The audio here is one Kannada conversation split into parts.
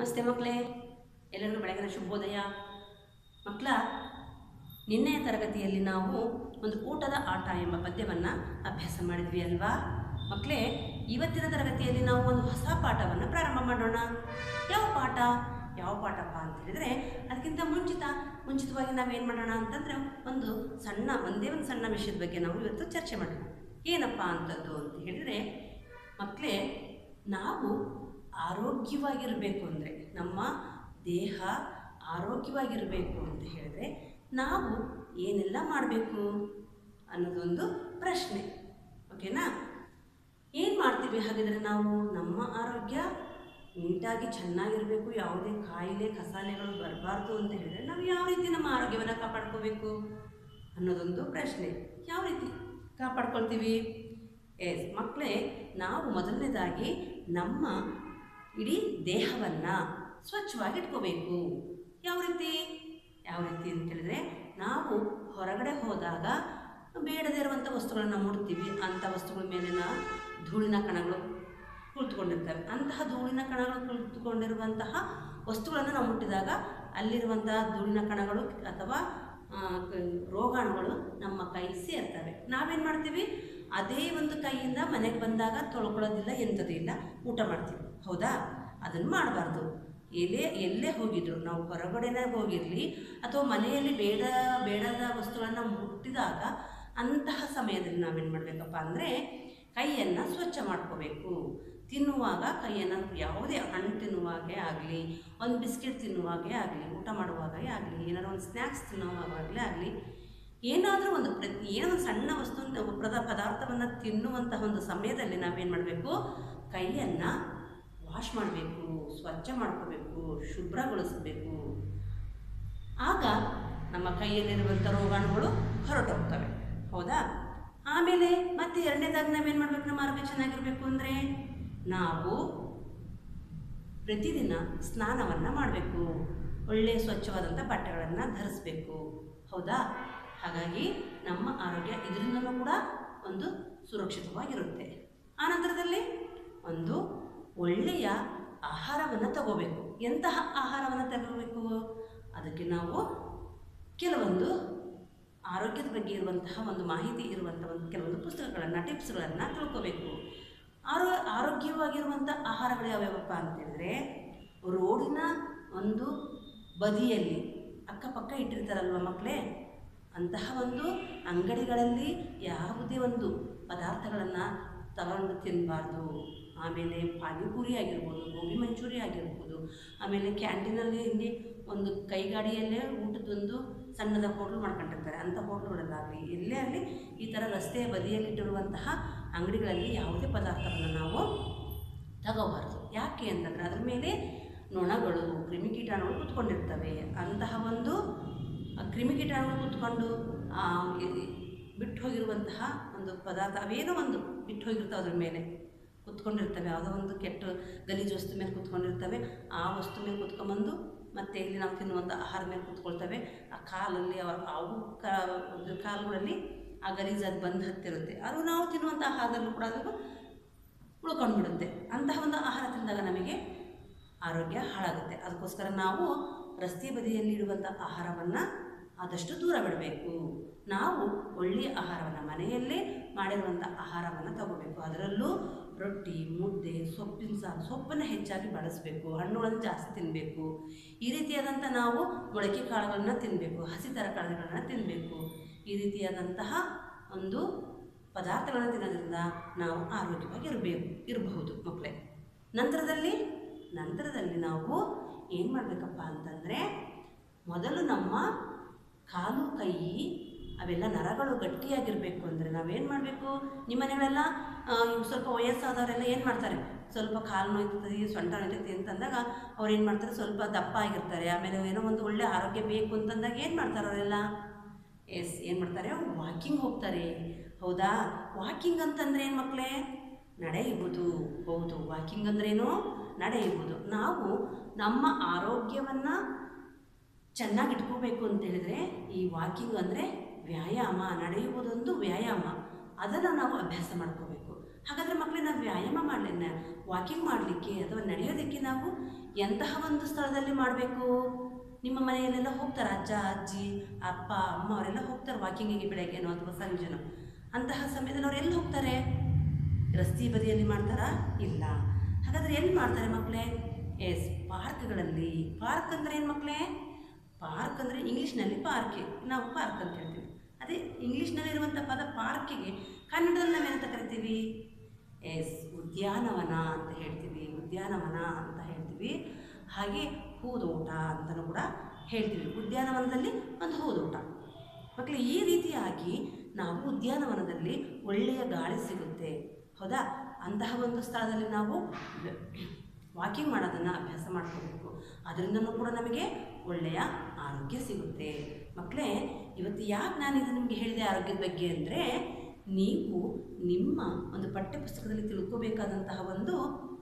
ನಮಸ್ತೆ ಮಕ್ಕಳೇ ಎಲ್ಲರಿಗೂ ಬೆಳಗಿನ ಶುಭೋದಯ ಮಕ್ಕಳ ನಿನ್ನೆಯ ತರಗತಿಯಲ್ಲಿ ನಾವು ಒಂದು ಊಟದ ಆಟ ಎಂಬ ಪದ್ಯವನ್ನು ಅಭ್ಯಾಸ ಮಾಡಿದ್ವಿ ಅಲ್ವಾ ಮಕ್ಕಳೇ ಇವತ್ತಿನ ತರಗತಿಯಲ್ಲಿ ನಾವು ಒಂದು ಹೊಸ ಪಾಠವನ್ನು ಪ್ರಾರಂಭ ಮಾಡೋಣ ಯಾವ ಪಾಠ ಯಾವ ಪಾಠಪ್ಪ ಅಂತ ಹೇಳಿದರೆ ಅದಕ್ಕಿಂತ ಮುಂಚಿತ ಮುಂಚಿತವಾಗಿ ನಾವೇನು ಮಾಡೋಣ ಅಂತಂದರೆ ಒಂದು ಸಣ್ಣ ಒಂದೇ ಒಂದು ಸಣ್ಣ ವಿಷಯದ ಬಗ್ಗೆ ನಾವು ಇವತ್ತು ಚರ್ಚೆ ಮಾಡೋಣ ಏನಪ್ಪ ಅಂತದ್ದು ಅಂತ ಹೇಳಿದರೆ ಮಕ್ಕಳೇ ನಾವು ಆರೋಗ್ಯವಾಗಿರಬೇಕು ಅಂದರೆ ನಮ್ಮ ದೇಹ ಆರೋಗ್ಯವಾಗಿರಬೇಕು ಅಂತ ಹೇಳಿದ್ರೆ ನಾವು ಏನೆಲ್ಲ ಮಾಡಬೇಕು ಅನ್ನೋದೊಂದು ಪ್ರಶ್ನೆ ಓಕೆನಾ ಏನು ಮಾಡ್ತೀವಿ ಹಾಗಿದ್ರೆ ನಾವು ನಮ್ಮ ಆರೋಗ್ಯ ನೀಟಾಗಿ ಚೆನ್ನಾಗಿರಬೇಕು ಯಾವುದೇ ಕಾಯಿಲೆ ಕಸಾಲೆಗಳು ಬರಬಾರ್ದು ಅಂತ ಹೇಳಿದರೆ ನಾವು ಯಾವ ರೀತಿ ನಮ್ಮ ಆರೋಗ್ಯವನ್ನು ಕಾಪಾಡ್ಕೋಬೇಕು ಅನ್ನೋದೊಂದು ಪ್ರಶ್ನೆ ಯಾವ ರೀತಿ ಕಾಪಾಡ್ಕೊಳ್ತೀವಿ ಎಸ್ ಮಕ್ಕಳೇ ನಾವು ಮೊದಲನೇದಾಗಿ ನಮ್ಮ ಇಡೀ ದೇಹವನ್ನು ಸ್ವಚ್ಛವಾಗಿ ಇಟ್ಕೋಬೇಕು ಯಾವ ರೀತಿ ಯಾವ ರೀತಿ ಅಂತ ಹೇಳಿದ್ರೆ ನಾವು ಹೊರಗಡೆ ಹೋದಾಗ ಬೇಡದೇ ಇರುವಂಥ ವಸ್ತುಗಳನ್ನು ಮುಡ್ತೀವಿ ಅಂಥ ವಸ್ತುಗಳ ಮೇಲಿನ ಧೂಳಿನ ಕಣಗಳು ಕುಳಿತುಕೊಂಡಿರ್ತವೆ ಅಂತಹ ಧೂಳಿನ ಕಣಗಳು ಕುಳಿತುಕೊಂಡಿರುವಂತಹ ವಸ್ತುಗಳನ್ನು ನಾವು ಮುಟ್ಟಿದಾಗ ಅಲ್ಲಿರುವಂತಹ ಧೂಳಿನ ಕಣಗಳು ಅಥವಾ ಆ, ಕ- ರೋಗಾಣುಗಳು ನಮ್ಮ ಕೈ ಸೇರ್ತವೆ ನಾವೇನು ಮಾಡ್ತೀವಿ ಅದೇ ಒಂದು ಕೈಯಿಂದ ಮನೆಗೆ ಬಂದಾಗ ತೊಳ್ಕೊಳ್ಳೋದಿಲ್ಲ ಎಂಥದ್ದು ಇಲ್ಲ ಊಟ ಮಾಡ್ತೀವಿ ಹೌದಾ ಅದನ್ನು ಮಾಡಬಾರ್ದು ಎಲ್ಲೇ ಎಲ್ಲೇ ಹೋಗಿದ್ರು ನಾವು ಹೊರಗಡೆನೇ ಹೋಗಿರಲಿ ಅಥವಾ ಮನೆಯಲ್ಲಿ ಬೇಡ ಬೇಡದ ವಸ್ತುಗಳನ್ನು ಮುಟ್ಟಿದಾಗ ಅಂತಹ ಸಮಯದಲ್ಲಿ ನಾವೇನು ಮಾಡಬೇಕಪ್ಪ ಅಂದರೆ ಕೈಯನ್ನು ಸ್ವಚ್ಛ ಮಾಡ್ಕೋಬೇಕು ತಿನ್ನುವಾಗ ಕೈಯನ್ನು ಯಾವುದೇ ಹಣ್ಣು ತಿನ್ನುವಾಗೇ ಆಗಲಿ ಒಂದು ಬಿಸ್ಕೆಟ್ ತಿನ್ನುವಾಗೇ ಆಗಲಿ ಊಟ ಮಾಡುವಾಗೇ ಆಗಲಿ ಏನಾದ್ರು ಒಂದು ಸ್ನ್ಯಾಕ್ಸ್ ತಿನ್ನುವಾಗಲೇ ಆಗಲಿ ಏನಾದರೂ ಒಂದು ಪ್ರತಿ ಏನೋ ಒಂದು ಸಣ್ಣ ವಸ್ತು ಪದ ಪದಾರ್ಥವನ್ನು ತಿನ್ನುವಂತಹ ಒಂದು ಸಮಯದಲ್ಲಿ ನಾವೇನು ಮಾಡಬೇಕು ಕೈಯನ್ನು ವಾಶ್ ಮಾಡಬೇಕು ಸ್ವಚ್ಛ ಮಾಡ್ಕೋಬೇಕು ಶುಭ್ರಗೊಳಿಸಬೇಕು ಆಗ ನಮ್ಮ ಕೈಯಲ್ಲಿರುವಂಥ ರೋಗಾಣುಗಳು ಹೊರಟೋಗ್ತವೆ ಹೌದಾ ಆಮೇಲೆ ಮತ್ತೆ ಎರಡನೇದಾಗಿ ನಾವೇನು ಮಾಡಬೇಕು ನಮ್ಮ ಆರೋಗ್ಯ ಚೆನ್ನಾಗಿರಬೇಕು ಅಂದರೆ ನಾವು ಪ್ರತಿದಿನ ಸ್ನಾನವನ್ನು ಮಾಡಬೇಕು ಒಳ್ಳೆಯ ಸ್ವಚ್ಛವಾದಂಥ ಬಟ್ಟೆಗಳನ್ನು ಧರಿಸ್ಬೇಕು ಹೌದಾ ಹಾಗಾಗಿ ನಮ್ಮ ಆರೋಗ್ಯ ಇದರಿಂದಲೂ ಕೂಡ ಒಂದು ಸುರಕ್ಷಿತವಾಗಿರುತ್ತೆ ಆನಂತರದಲ್ಲಿ ಒಂದು ಒಳ್ಳೆಯ ಆಹಾರವನ್ನು ತಗೋಬೇಕು ಎಂತಹ ಆಹಾರವನ್ನು ತಗೋಬೇಕು ಅದಕ್ಕೆ ನಾವು ಕೆಲವೊಂದು ಆರೋಗ್ಯದ ಬಗ್ಗೆ ಇರುವಂತಹ ಒಂದು ಮಾಹಿತಿ ಇರುವಂಥ ಒಂದು ಕೆಲವೊಂದು ಪುಸ್ತಕಗಳನ್ನು ಟಿಪ್ಸ್ಗಳನ್ನು ತಿಳ್ಕೋಬೇಕು ಆರೋ ಆರೋಗ್ಯವಾಗಿರುವಂಥ ಆಹಾರಗಳು ಯಾವ್ಯಾವಪ್ಪ ಅಂತೇಳಿದ್ರೆ ರೋಡಿನ ಒಂದು ಬದಿಯಲ್ಲಿ ಅಕ್ಕಪಕ್ಕ ಇಟ್ಟಿರ್ತಾರಲ್ವ ಮಕ್ಕಳೇ ಅಂತಹ ಒಂದು ಅಂಗಡಿಗಳಲ್ಲಿ ಯಾವುದೇ ಒಂದು ಪದಾರ್ಥಗಳನ್ನು ತಗೊಂಡು ತಿನ್ನಬಾರ್ದು ಆಮೇಲೆ ಪಾನಿಪುರಿ ಆಗಿರ್ಬೋದು ಗೋಬಿ ಮಂಚೂರಿ ಆಗಿರ್ಬೋದು ಆಮೇಲೆ ಕ್ಯಾಂಟೀನಲ್ಲಿ ಇಲ್ಲಿ ಒಂದು ಕೈಗಾಡಿಯಲ್ಲೇ ಊಟದೊಂದು ಸಣ್ಣದ ಹೋಟ್ಲು ಮಾಡ್ಕೊಂಡಿರ್ತಾರೆ ಅಂಥ ಹೋಟ್ಲುಗಳಲ್ಲಾಗಲಿ ಎಲ್ಲೇ ಆಗಲಿ ಈ ಥರ ರಸ್ತೆಯ ಬದಿಯಲ್ಲಿಟ್ಟಿರುವಂತಹ ಅಂಗಡಿಗಳಲ್ಲಿ ಯಾವುದೇ ಪದಾರ್ಥವನ್ನು ನಾವು ತಗೋಬಾರ್ದು ಯಾಕೆ ಅಂತಂದರೆ ಅದ್ರ ಮೇಲೆ ನೊಣಗಳು ಕ್ರಿಮಿಕೀಟಾಣುಗಳು ಕೂತ್ಕೊಂಡಿರ್ತವೆ ಅಂತಹ ಒಂದು ಆ ಕ್ರಿಮಿಕೀಟಾಣುಗಳು ಕೂತ್ಕೊಂಡು ಆ, ಇ- ಬಿಟ್ಟು ಹೋಗಿರುವಂತಹ ಒಂದು ಪದಾರ್ಥ ಅವೇನೋ ಒಂದು ಬಿಟ್ಟು ಹೋಗಿರ್ತವೆ ಅದ್ರ ಮೇಲೆ ಕುತ್ಕೊಂಡಿರ್ತವೆ ಯಾವುದೋ ಒಂದು ಕೆಟ್ಟ ಗಲೀಜು ವಸ್ತು ಮೇಲೆ ಕುತ್ಕೊಂಡಿರ್ತವೆ ಆ ವಸ್ತು ಮೇಲೆ ಕುತ್ಕೊಂಬಂದು ಮತ್ತು ಇಲ್ಲಿ ನಾವು ತಿನ್ನುವಂಥ ಆಹಾರ ಮೇಲೆ ಕುತ್ಕೊಳ್ತವೆ ಆ ಕಾಲಲ್ಲಿ ಅವ- ಅವು ಕಾ ಒಂದು ಕಾಲುಗಳಲ್ಲಿ ಆ ಗಲೀಜು ಅದು ಬಂದು ಹತ್ತಿರುತ್ತೆ ಅದು ನಾವು ತಿನ್ನುವಂಥ ಆಹಾರದಲ್ಲೂ ಕೂಡ ಅದು ಉಳ್ಕೊಂಡು ಬಿಡುತ್ತೆ ಅಂತಹ ಒಂದು ಆಹಾರ ತಿಂದಾಗ ನಮಗೆ ಆರೋಗ್ಯ ಹಾಳಾಗುತ್ತೆ ಅದಕ್ಕೋಸ್ಕರ ನಾವು ರಸ್ತೆ ಬದಿಯಲ್ಲಿ ಇಡುವಂಥ ಆಹಾರವನ್ನು ಆದಷ್ಟು ದೂರ ಬಿಡಬೇಕು ನಾವು ಒಳ್ಳೆಯ ಆಹಾರವನ್ನು ಮನೆಯಲ್ಲೇ ಮಾಡಿರುವಂಥ ಆಹಾರವನ್ನು ತಗೋಬೇಕು ಅದರಲ್ಲೂ ರೊಟ್ಟಿ ಮುದ್ದೆ ಸೊಪ್ಪಿನ ಸಾರು ಸೊಪ್ಪನ್ನು ಹೆಚ್ಚಾಗಿ ಬಳಸಬೇಕು ಹಣ್ಣುಗಳನ್ನು ಜಾಸ್ತಿ ತಿನ್ನಬೇಕು ಈ ರೀತಿಯಾದಂಥ ನಾವು ಮೊಳಕೆ ಕಾಳುಗಳನ್ನ ತಿನ್ನಬೇಕು ಹಸಿ ತರಕಾರಿಗಳನ್ನ ತಿನ್ನಬೇಕು ಈ ರೀತಿಯಾದಂತಹ ಒಂದು ಪದಾರ್ಥಗಳನ್ನು ತಿನ್ನೋದ್ರಿಂದ ನಾವು ಆರೋಗ್ಯವಾಗಿ ಇರಬೇಕು ಇರಬಹುದು ಮಕ್ಕಳೇ ನಂತರದಲ್ಲಿ ನಂತರದಲ್ಲಿ ನಾವು ಏನು ಮಾಡಬೇಕಪ್ಪ ಅಂತಂದರೆ ಮೊದಲು ನಮ್ಮ ಕಾಲು ಕೈ ಅವೆಲ್ಲ ನರಗಳು ಗಟ್ಟಿಯಾಗಿರಬೇಕು ಅಂದರೆ ನಾವೇನು ಮಾಡಬೇಕು ನಿಮ್ಮ ಮನೆಗಳೆಲ್ಲ ಆ, ಇವ್ ಸ್ವಲ್ಪ ವಯಸ್ಸಾದವರೆಲ್ಲ ಏನು ಮಾಡ್ತಾರೆ ಸ್ವಲ್ಪ ಕಾಲು ನೋಯ್ತದೆ ಸೊಂಟ ನೋಯ್ತದೆ ಅಂತಂದಾಗ ಅವ್ರು ಏನು ಮಾಡ್ತಾರೆ ಸ್ವಲ್ಪ ದಪ್ಪ ಆಗಿರ್ತಾರೆ ಆಮೇಲೆ ಏನೋ ಒಂದು ಒಳ್ಳೆ ಆರೋಗ್ಯ ಬೇಕು ಅಂತಂದಾಗ ಏನು ಮಾಡ್ತಾರೆ ಅವರೆಲ್ಲ ಎಸ್ ಏನು ಮಾಡ್ತಾರೆ ವಾಕಿಂಗ್ ಹೋಗ್ತಾರೆ ಹೌದಾ ವಾಕಿಂಗ್ ಅಂತಂದ್ರೆ ಏನು ಮಕ್ಕಳೇ ನಡೆಯುವುದು ಹೌದು ವಾಕಿಂಗ್ ಅಂದ್ರೇನು ನಡೆಯುವುದು ನಾವು ನಮ್ಮ ಆರೋಗ್ಯವನ್ನು ಚೆನ್ನಾಗಿ ಇಟ್ಕೋಬೇಕು ಅಂತ ಹೇಳಿದ್ರೆ ಈ ವಾಕಿಂಗ್ ಅಂದರೆ ವ್ಯಾಯಾಮ ನಡೆಯುವುದೊಂದು ವ್ಯಾಯಾಮ ಅದನ್ನು ನಾವು ಅಭ್ಯಾಸ ಮಾಡ್ಕೋಬೇಕು ಹಾಗಾದರೆ ಮಕ್ಕಳೇ ನಾವು ವ್ಯಾಯಾಮ ಮಾಡಲಿಕ್ಕೆ ವಾಕಿಂಗ್ ಮಾಡಲಿಕ್ಕೆ ಅಥವಾ ನಡೆಯೋದಕ್ಕೆ ನಾವು ಎಂತಹ ಒಂದು ಸ್ಥಳದಲ್ಲಿ ಮಾಡಬೇಕು ನಿಮ್ಮ ಮನೆಯಲ್ಲೆಲ್ಲ ಹೋಗ್ತಾರೆ ಅಜ್ಜ ಅಜ್ಜಿ ಅಪ್ಪ ಅಮ್ಮ ಅವರೆಲ್ಲ ಹೋಗ್ತಾರೆ ವಾಕಿಂಗಿಗೆ ಬೆಳಗ್ಗೆನೋ ಅಥವಾ ಸಂಜೆನೋ ಅಂತಹ ಸಮಯದಲ್ಲಿ ಅವ್ರು ಎಲ್ಲಿ ಹೋಗ್ತಾರೆ ರಸ್ತೆ ಬದಿಯಲ್ಲಿ ಮಾಡ್ತಾರಾ ಇಲ್ಲ ಹಾಗಾದರೆ ಎಲ್ಲಿ ಮಾಡ್ತಾರೆ ಮಕ್ಕಳೇ ಎಸ್ ಪಾರ್ಕ್ಗಳಲ್ಲಿ ಪಾರ್ಕ್ ಅಂದರೆ ಏನು ಮಕ್ಕಳೇ ಪಾರ್ಕ್ ಅಂದರೆ ಇಂಗ್ಲೀಷ್ನಲ್ಲಿ ಪಾರ್ಕೆ ನಾವು ಪಾರ್ಕ್ ಅಂತ ಹೇಳ್ತೀವಿ ಅದೇ ಇಂಗ್ಲೀಷ್ನಲ್ಲಿರುವಂಥ ಪದ ಪಾರ್ಕಿಗೆ ಕನ್ನಡದಲ್ಲಿ ನಾವೇನಂತ ಕರಿತೀವಿ ಎಸ್ ಉದ್ಯಾನವನ ಅಂತ ಹೇಳ್ತೀವಿ ಉದ್ಯಾನವನ ಅಂತ ಹೇಳ್ತೀವಿ ಹಾಗೆ ಹೂದೋಟ ಅಂತಲೂ ಕೂಡ ಹೇಳ್ತೀವಿ ಉದ್ಯಾನವನದಲ್ಲಿ ಒಂದು ಹೂದೋಟ ಮಕ್ಕಳು ಈ ರೀತಿಯಾಗಿ ನಾವು ಉದ್ಯಾನವನದಲ್ಲಿ ಒಳ್ಳೆಯ ಗಾಳಿ ಸಿಗುತ್ತೆ ಹೌದಾ ಅಂತಹ ಒಂದು ಸ್ಥಳದಲ್ಲಿ ನಾವು ವಾಕಿಂಗ್ ಮಾಡೋದನ್ನು ಅಭ್ಯಾಸ ಮಾಡ್ಕೋಬೇಕು ಅದರಿಂದನೂ ಕೂಡ ನಮಗೆ ಒಳ್ಳೆಯ ಆರೋಗ್ಯ ಸಿಗುತ್ತೆ ಮಕ್ಕಳೇ ಇವತ್ತು ಯಾಕೆ ನಾನು ಇದು ನಿಮಗೆ ಹೇಳಿದೆ ಆರೋಗ್ಯದ ಬಗ್ಗೆ ಅಂದರೆ ನೀವು ನಿಮ್ಮ ಒಂದು ಪಠ್ಯಪುಸ್ತಕದಲ್ಲಿ ತಿಳ್ಕೋಬೇಕಾದಂತಹ ಒಂದು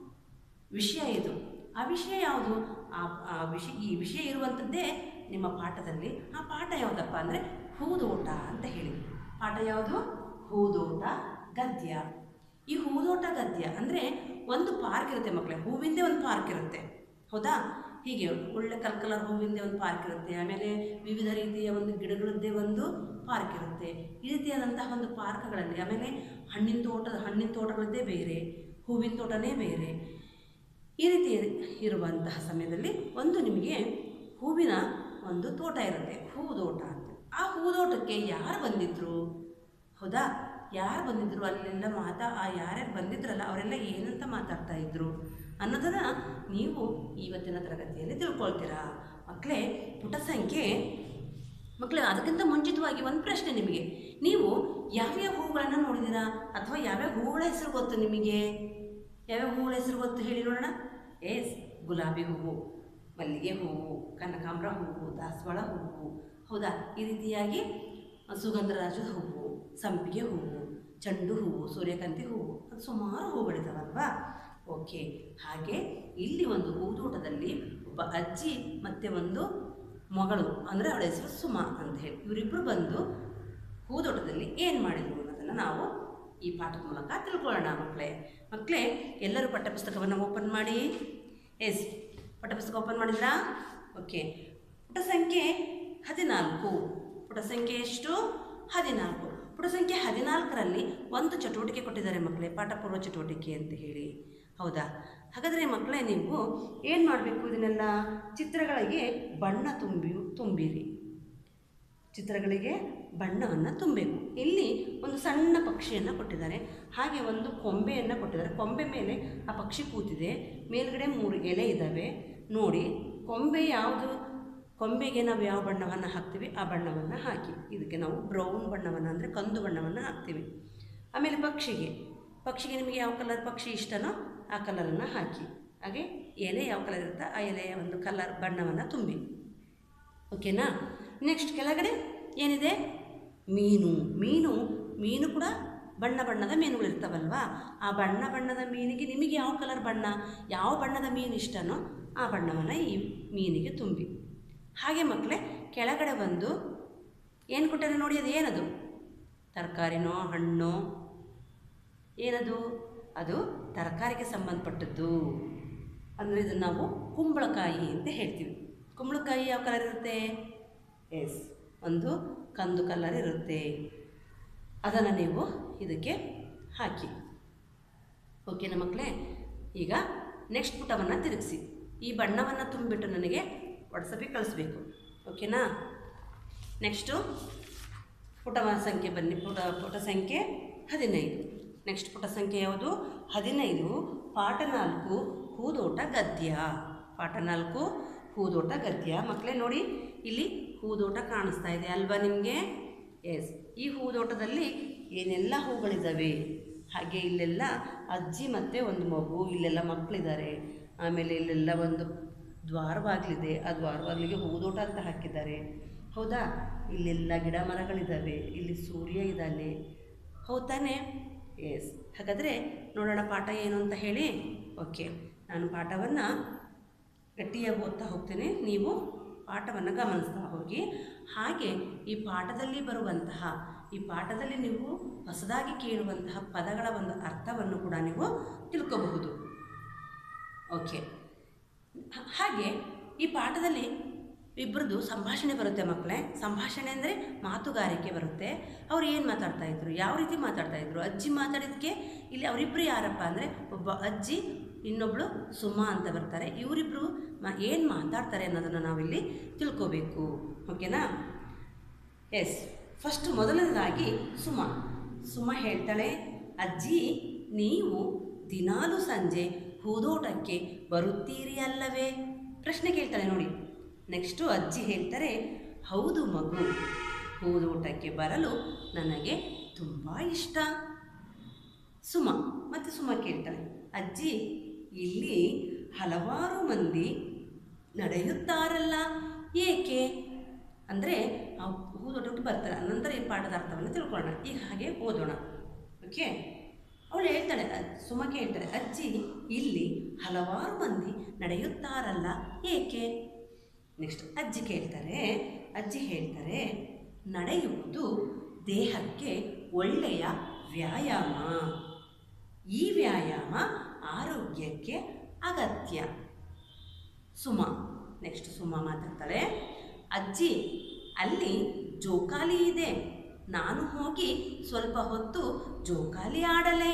ವಿಷಯ ಇದು ಆ ವಿಷಯ ಯಾವುದು ಆ ಆ ವಿಷಯ ಈ ವಿಷಯ ಇರುವಂಥದ್ದೇ ನಿಮ್ಮ ಪಾಠದಲ್ಲಿ ಆ ಪಾಠ ಯಾವುದಪ್ಪ ಅಂದರೆ ಹೂದೋಟ ಅಂತ ಹೇಳಿ ಪಾಠ ಯಾವುದು ಹೂದೋಟ ಗದ್ಯ ಈ ಹೂದೋಟ ಗದ್ಯ ಅಂದರೆ ಒಂದು ಪಾರ್ಕ್ ಇರುತ್ತೆ ಮಕ್ಕಳೇ ಹೂವಿಂದೇ ಒಂದು ಪಾರ್ಕ್ ಇರುತ್ತೆ ಹೌದಾ ಹೀಗೆ ಒಳ್ಳೆ ಕಲ್ ಕಲರ್ ಹೂವಿಂದೇ ಒಂದು ಪಾರ್ಕ್ ಇರುತ್ತೆ ಆಮೇಲೆ ವಿವಿಧ ರೀತಿಯ ಒಂದು ಗಿಡಗಳದ್ದೇ ಒಂದು ಪಾರ್ಕ್ ಇರುತ್ತೆ ಈ ರೀತಿಯಾದಂತಹ ಒಂದು ಪಾರ್ಕ್ಗಳಲ್ಲಿ ಆಮೇಲೆ ಹಣ್ಣಿನ ತೋಟದ ಹಣ್ಣಿನ ತೋಟಗಳದ್ದೇ ಬೇರೆ ಹೂವಿನ ತೋಟನೇ ಬೇರೆ ಈ ರೀತಿ ಇರುವಂತಹ ಸಮಯದಲ್ಲಿ ಒಂದು ನಿಮಗೆ ಹೂವಿನ ಒಂದು ತೋಟ ಇರುತ್ತೆ ಹೂದೋಟ ಅಂತ ಆ ಹೂದೋಟಕ್ಕೆ ಯಾರು ಬಂದಿದ್ರು ಹೌದಾ ಯಾರು ಬಂದಿದ್ರು ಅಲ್ಲೆಲ್ಲ ಮಾತಾ ಆ ಯಾರ್ಯಾರು ಬಂದಿದ್ರಲ್ಲ ಅವರೆಲ್ಲ ಏನಂತ ಮಾತಾಡ್ತಾ ಇದ್ರು ಅನ್ನೋದನ್ನು ನೀವು ಇವತ್ತಿನ ತರಗತಿಯಲ್ಲಿ ತಿಳ್ಕೊಳ್ತೀರಾ ಮಕ್ಕಳೇ ಪುಟ ಸಂಖ್ಯೆ ಮಕ್ಕಳೇ ಅದಕ್ಕಿಂತ ಮುಂಚಿತವಾಗಿ ಒಂದು ಪ್ರಶ್ನೆ ನಿಮಗೆ ನೀವು ಯಾವ್ಯಾವ ಹೂಗಳನ್ನು ನೋಡಿದ್ದೀರಾ ಅಥವಾ ಯಾವ್ಯಾವ ಹೂಗಳ ಹೆಸರು ಗೊತ್ತು ನಿಮಗೆ ಯಾವ್ಯಾವ ಹೂಗಳ ಹೆಸರು ಗೊತ್ತು ಹೇಳಿ ನೋಡೋಣ ಎಸ್ ಗುಲಾಬಿ ಹೂವು ಮಲ್ಲಿಗೆ ಹೂವು ಕನಕಾಂಬರ ಹೂವು ದಾಸವಾಳ ಹೂವು ಹೌದಾ ಈ ರೀತಿಯಾಗಿ ಸುಗಂಧರಾಜದ ಹೂವು ಸಂಪಿಗೆ ಹೂವು ಚೆಂಡು ಹೂವು ಸೂರ್ಯಕಾಂತಿ ಹೂವು ಅದು ಸುಮಾರು ಹೂಗಳಿದಾವಲ್ವಾ ಓಕೆ ಹಾಗೆ ಇಲ್ಲಿ ಒಂದು ಹೂದೋಟದಲ್ಲಿ ಒಬ್ಬ ಅಜ್ಜಿ ಮತ್ತು ಒಂದು ಮಗಳು ಅಂದರೆ ಅವಳ ಹೆಸರು ಸುಮಾ ಅಂತ ಹೇಳಿ ಇವರಿಬ್ಬರು ಬಂದು ಹೂದೋಟದಲ್ಲಿ ಏನು ಮಾಡಿದರು ಅನ್ನೋದನ್ನು ನಾವು ಈ ಪಾಠದ ಮೂಲಕ ತಿಳ್ಕೊಳ್ಳೋಣ ಮಕ್ಕಳೇ ಮಕ್ಕಳೇ ಎಲ್ಲರೂ ಪಠ್ಯಪುಸ್ತಕವನ್ನು ಓಪನ್ ಮಾಡಿ ಎಸ್ ಪಠ್ಯಪುಸ್ತಕ ಓಪನ್ ಮಾಡಿದ್ರಾ ಓಕೆ ಪುಟ ಸಂಖ್ಯೆ ಹದಿನಾಲ್ಕು ಪುಟ ಸಂಖ್ಯೆ ಎಷ್ಟು ಹದಿನಾಲ್ಕು ಪುಟ ಸಂಖ್ಯೆ ಹದಿನಾಲ್ಕರಲ್ಲಿ ಒಂದು ಚಟುವಟಿಕೆ ಕೊಟ್ಟಿದ್ದಾರೆ ಮಕ್ಕಳೇ ಪಾಠಪೂರ್ವ ಚಟುವಟಿಕೆ ಅಂತ ಹೇಳಿ ಹೌದಾ ಹಾಗಾದರೆ ಮಕ್ಕಳೇ ನೀವು ಏನು ಮಾಡಬೇಕು ಇದನ್ನೆಲ್ಲ ಚಿತ್ರಗಳಿಗೆ ಬಣ್ಣ ತುಂಬಿ ತುಂಬಿರಿ ಚಿತ್ರಗಳಿಗೆ ಬಣ್ಣವನ್ನು ತುಂಬಬೇಕು ಇಲ್ಲಿ ಒಂದು ಸಣ್ಣ ಪಕ್ಷಿಯನ್ನು ಕೊಟ್ಟಿದ್ದಾರೆ ಹಾಗೆ ಒಂದು ಕೊಂಬೆಯನ್ನು ಕೊಟ್ಟಿದ್ದಾರೆ ಕೊಂಬೆ ಮೇಲೆ ಆ ಪಕ್ಷಿ ಕೂತಿದೆ ಮೇಲ್ಗಡೆ ಮೂರು ಎಲೆ ಇದ್ದಾವೆ ನೋಡಿ ಕೊಂಬೆ ಯಾವುದು ಕೊಂಬೆಗೆ ನಾವು ಯಾವ ಬಣ್ಣವನ್ನು ಹಾಕ್ತೀವಿ ಆ ಬಣ್ಣವನ್ನು ಹಾಕಿ ಇದಕ್ಕೆ ನಾವು ಬ್ರೌನ್ ಬಣ್ಣವನ್ನು ಅಂದರೆ ಕಂದು ಬಣ್ಣವನ್ನು ಹಾಕ್ತೀವಿ ಆಮೇಲೆ ಪಕ್ಷಿಗೆ ಪಕ್ಷಿಗೆ ನಿಮಗೆ ಯಾವ ಕಲರ್ ಪಕ್ಷಿ ಇಷ್ಟನೋ ಆ ಕಲರನ್ನು ಹಾಕಿ ಹಾಗೆ ಎಲೆ ಯಾವ ಕಲರ್ ಇರುತ್ತೋ ಆ ಎಲೆಯ ಒಂದು ಕಲರ್ ಬಣ್ಣವನ್ನು ತುಂಬಿ ಓಕೆನಾ ನೆಕ್ಸ್ಟ್ ಕೆಳಗಡೆ ಏನಿದೆ ಮೀನು ಮೀನು ಮೀನು ಕೂಡ ಬಣ್ಣ ಬಣ್ಣದ ಮೀನುಗಳಿರ್ತಾವಲ್ವಾ ಆ ಬಣ್ಣ ಬಣ್ಣದ ಮೀನಿಗೆ ನಿಮಗೆ ಯಾವ ಕಲರ್ ಬಣ್ಣ ಯಾವ ಬಣ್ಣದ ಮೀನು ಇಷ್ಟನೋ ಆ ಬಣ್ಣವನ್ನು ಈ ಮೀನಿಗೆ ತುಂಬಿ ಹಾಗೆ ಮಕ್ಕಳೇ ಕೆಳಗಡೆ ಬಂದು ಏನು ಕೊಟ್ಟಾರೆ ನೋಡಿ ಅದು ಏನದು ತರಕಾರಿನೋ ಹಣ್ಣೋ ಏನದು ಅದು ತರಕಾರಿಗೆ ಸಂಬಂಧಪಟ್ಟದ್ದು ಅಂದರೆ ಇದನ್ನು ನಾವು ಕುಂಬಳಕಾಯಿ ಅಂತ ಹೇಳ್ತೀವಿ ಕುಂಬಳಕಾಯಿ ಯಾವ ಕಲರ್ ಇರುತ್ತೆ ಎಸ್ ಒಂದು ಕಂದು ಕಲರ್ ಇರುತ್ತೆ ಅದನ್ನು ನೀವು ಇದಕ್ಕೆ ಹಾಕಿ ಓಕೆನಾ ಮಕ್ಕಳೇ ಈಗ ನೆಕ್ಸ್ಟ್ ಪುಟವನ್ನು ತಿರುಗಿಸಿ ಈ ಬಣ್ಣವನ್ನು ತುಂಬಿಬಿಟ್ಟು ನನಗೆ ವಾಟ್ಸಪ್ಪಿಗೆ ಕಳಿಸ್ಬೇಕು ಓಕೆನಾ ನೆಕ್ಸ್ಟು ಪುಟ ಸಂಖ್ಯೆ ಬನ್ನಿ ಪುಟ ಪುಟ ಸಂಖ್ಯೆ ಹದಿನೈದು ನೆಕ್ಸ್ಟ್ ಪುಟ ಸಂಖ್ಯೆ ಯಾವುದು ಹದಿನೈದು ಪಾಠ ನಾಲ್ಕು ಹೂದೋಟ ಗದ್ಯ ಪಾಠ ನಾಲ್ಕು ಹೂದೋಟ ಗದ್ಯ ಮಕ್ಕಳೇ ನೋಡಿ ಇಲ್ಲಿ ಹೂದೋಟ ಕಾಣಿಸ್ತಾ ಇದೆ ಅಲ್ವಾ ನಿಮಗೆ ಎಸ್ ಈ ಹೂದೋಟದಲ್ಲಿ ಏನೆಲ್ಲ ಹೂಗಳಿದ್ದಾವೆ ಹಾಗೆ ಇಲ್ಲೆಲ್ಲ ಅಜ್ಜಿ ಮತ್ತು ಒಂದು ಮಗು ಇಲ್ಲೆಲ್ಲ ಮಕ್ಕಳಿದ್ದಾರೆ ಆಮೇಲೆ ಇಲ್ಲೆಲ್ಲ ಒಂದು ದ್ವಾರವಾಗಲಿದೆ ಆ ದ್ವಾರವಾಗಲಿಗೆ ಹೂದೋಟ ಅಂತ ಹಾಕಿದ್ದಾರೆ ಹೌದಾ ಇಲ್ಲೆಲ್ಲ ಗಿಡ ಮರಗಳಿದ್ದಾವೆ ಇಲ್ಲಿ ಸೂರ್ಯ ಇದ್ದಾನೆ ಹೌದ್ ತಾನೇ ಎಸ್ ಹಾಗಾದರೆ ನೋಡೋಣ ಪಾಠ ಏನು ಅಂತ ಹೇಳಿ ಓಕೆ ನಾನು ಪಾಠವನ್ನು ಗಟ್ಟಿಯಾಗಿ ಓದ್ತಾ ಹೋಗ್ತೇನೆ ನೀವು ಪಾಠವನ್ನು ಗಮನಿಸ್ತಾ ಹೋಗಿ ಹಾಗೆ ಈ ಪಾಠದಲ್ಲಿ ಬರುವಂತಹ ಈ ಪಾಠದಲ್ಲಿ ನೀವು ಹೊಸದಾಗಿ ಕೇಳುವಂತಹ ಪದಗಳ ಒಂದು ಅರ್ಥವನ್ನು ಕೂಡ ನೀವು ತಿಳ್ಕೋಬಹುದು ಓಕೆ ಹ- ಹಾಗೆ ಈ ಪಾಠದಲ್ಲಿ ಇಬ್ಬರದು ಸಂಭಾಷಣೆ ಬರುತ್ತೆ ಮಕ್ಕಳೇ ಸಂಭಾಷಣೆ ಅಂದರೆ ಮಾತುಗಾರಿಕೆ ಬರುತ್ತೆ ಅವ್ರು ಏನು ಮಾತಾಡ್ತಾ ಇದ್ರು ಯಾವ ರೀತಿ ಮಾತಾಡ್ತಾ ಇದ್ರು ಅಜ್ಜಿ ಮಾತಾಡಿದ್ದಕ್ಕೆ ಇಲ್ಲಿ ಅವರಿಬ್ಬರು ಯಾರಪ್ಪ ಅಂದರೆ ಒಬ್ಬ ಅಜ್ಜಿ ಇನ್ನೊಬ್ಬಳು ಸುಮಾ ಅಂತ ಬರ್ತಾರೆ ಇವರಿಬ್ಬರು ಮಾ ಏನು ಮಾತಾಡ್ತಾರೆ ಅನ್ನೋದನ್ನು ನಾವಿಲ್ಲಿ ತಿಳ್ಕೋಬೇಕು ಓಕೆನಾ ಎಸ್ ಫಸ್ಟ್ ಮೊದಲನೇದಾಗಿ ಸುಮಾ ಸುಮಾ ಹೇಳ್ತಾಳೆ ಅಜ್ಜಿ ನೀವು ದಿನಾಲು ಸಂಜೆ ಹೂದೋಟಕ್ಕೆ ಬರುತ್ತೀರಿ ಅಲ್ಲವೇ ಪ್ರಶ್ನೆ ಕೇಳ್ತಾಳೆ ನೋಡಿ ನೆಕ್ಸ್ಟು ಅಜ್ಜಿ ಹೇಳ್ತಾರೆ ಹೌದು ಮಗು ಹೂದೋಟಕ್ಕೆ ಬರಲು ನನಗೆ ತುಂಬ ಇಷ್ಟ ಸುಮ ಮತ್ತೆ ಸುಮ ಕೇಳ್ತಾಳೆ ಅಜ್ಜಿ ಇಲ್ಲಿ ಹಲವಾರು ಮಂದಿ ನಡೆಯುತ್ತಾರಲ್ಲ ಏಕೆ ಅಂದರೆ ಆ ಹೂದೊಟ್ಟಕ್ಕೆ ಬರ್ತಾರೆ ನಂತರ ಈ ಪಾಠದ ಅರ್ಥವನ್ನು ತಿಳ್ಕೊಳ್ಳೋಣ ಈಗ ಹಾಗೆ ಓದೋಣ ಓಕೆ ಅವಳು ಹೇಳ್ತಾಳೆ ಅದ್- ಸುಮಕ್ಕೆ ಹೇಳ್ತಾಳೆ ಅಜ್ಜಿ ಇಲ್ಲಿ ಹಲವಾರು ಮಂದಿ ನಡೆಯುತ್ತಾರಲ್ಲ ಏಕೆ ನೆಕ್ಸ್ಟ್ ಅಜ್ಜಿ ಕೇಳ್ತಾರೆ ಅಜ್ಜಿ ಹೇಳ್ತಾರೆ ನಡೆಯುವುದು ದೇಹಕ್ಕೆ ಒಳ್ಳೆಯ ವ್ಯಾಯಾಮ ಈ ವ್ಯಾಯಾಮ ಆರೋಗ್ಯಕ್ಕೆ ಅಗತ್ಯ ಸುಮ ನೆಕ್ಸ್ಟ್ ಸುಮ ಮಾತಾಡ್ತಾಳೆ ಅಜ್ಜಿ ಅಲ್ಲಿ ಜೋಕಾಲಿ ಇದೆ ನಾನು ಹೋಗಿ ಸ್ವಲ್ಪ ಹೊತ್ತು ಜೋಕಾಲಿ ಆಡಲೇ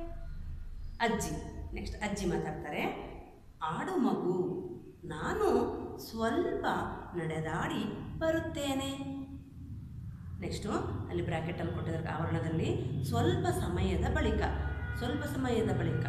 ಅಜ್ಜಿ ನೆಕ್ಸ್ಟ್ ಅಜ್ಜಿ ಮಾತಾಡ್ತಾರೆ ಆಡು ಮಗು ನಾನು ಸ್ವಲ್ಪ ನಡೆದಾಡಿ ಬರುತ್ತೇನೆ ನೆಕ್ಸ್ಟು ಅಲ್ಲಿ ಬ್ರ್ಯಾಕೆಟಲ್ಲಿ ಕೊಟ್ಟಿದ್ದಾರೆ ಆವರಣದಲ್ಲಿ ಸ್ವಲ್ಪ ಸಮಯದ ಬಳಿಕ ಸ್ವಲ್ಪ ಸಮಯದ ಬಳಿಕ